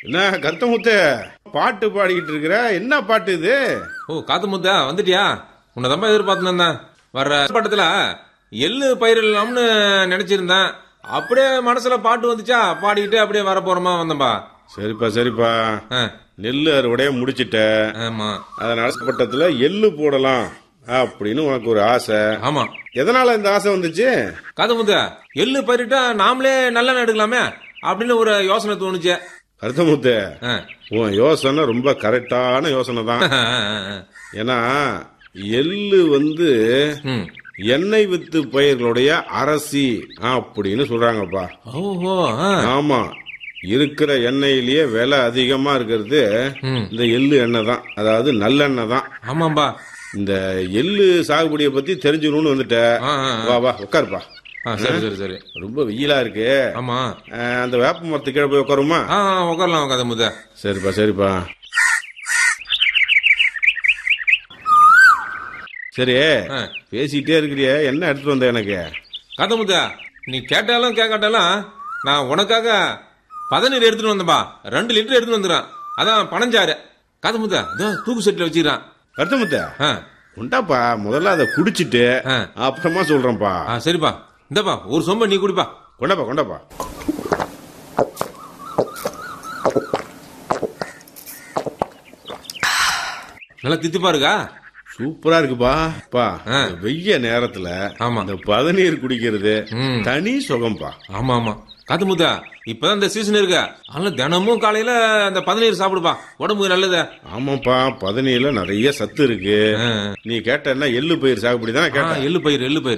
என்ன கருத்தமுத்து பாட்டு பாடிக்கிட்டு இருக்கிற என்ன பாட்டு இது ஓ காத்து முத்தா வந்துட்டியா உன்னை தான் எதிர்பார்த்துன்னு இருந்தேன் வர்ற பட்டத்துல எள்ளு பயிரிடலாம்னு நினைச்சிருந்தேன் அப்படியே மனசுல பாட்டு வந்துச்சா பாடிக்கிட்டு அப்படியே வர போறோமா வந்தம்பா சரிப்பா சரிப்பா ஆ, நெல் அறுவடைய முடிச்சிட்ட ஆமா அதனால பட்டத்துல எள்ளு போடலாம் அப்படின்னு உனக்கு ஒரு ஆசை ஆமா எதனால இந்த ஆசை வந்துச்சு காத்து முத்தா எள்ளு பயிரிட்டா நாமளே நல்லெண்ணெய் எடுக்கலாமே அப்படின்னு ஒரு யோசனை தோணுச்சு கருத்தமுத்து ஆ. உன் யோசனை ரொம்ப கரெக்டான யோசனை தான் ஏன்னா எள்ளு வந்து ம். எண்ணெய் வித்து பயிர்களுடைய அரசி அப்படின்னு சொல்றாங்கப்பா ஓஹோ ஆ. ஆமா இருக்கிற எண்ணெயிலேயே விலை அதிகமா இருக்கிறது ம். இந்த எள்ளு எண்ணெய் தான் அதாவது நல்லெண்ணெய் தான் ஆமாம்பா இந்த எள்ளு சாகுபடியை பத்தி தெரிஞ்சுக்கணும்னு வந்துட்ட ஆ, ஆ, ஆ. வா வா உட்காருப்பா ஆ, சரி சரி சரி ரொம்ப வெயிலா இருக்கு ஆமா அஹ், அந்த வேப்ப மரத்து கீழே போய் உட்காருமா ஆ ஆ, உட்காரலாம் காத்து முத்தா சரிப்பா சரிப்பா சரி ஆ. பேசிட்டே இருக்கிறியே என்ன எடுத்துட்டு வந்த எனக்கு காத்தமுத்தா நீ கேட்டாலும் கேட்காட்டாலும் நான் உனக்காக பதநீர் எடுத்துட்டு வந்தேன்பா ரெண்டு லிட்டர் எடுத்துட்டு வந்துடுறேன் அதான் பனஞ்சாறு காத்தமுத்தா இதோ தூக்கு செட்டில் வச்சிடறான் கருத்தமுத்த ஆ உண்டாப்பா முதல்ல அதை குடிச்சிட்டு ஆ. அப்புறமா சொல்றேன்ப்பா ஆ சரிப்பா இந்தப்பா ஒரு சொம்ப நீ குடிப்பா கொண்டாப்பா கொண்டாப்பா நல்லா தித்திப்பா இருக்கா சூப்பரா இருக்குப்பா பா ஆ. இந்த வெய்ய நேரத்துல ஆமா. இந்த பதநீர் குடிக்கிறது ம். தனி சுகம்பா ஆமா ஆமா காத்தமுத்தா இப்பதான் இந்த சீசன் இருக்கு அதனால தினமும் காலையில அந்த பதநீர் சாப்பிடுப்பா உடம்புக்கு நல்லது ஆமாப்பா பதநீர்ல நிறைய சத்து இருக்கு ஆ. நீ கேட்டன்னா எள்ளு பயிர் சாகுபடி தான் ஆ, கேட்ட எள்ளு பயிர் எள்ளு பயிர்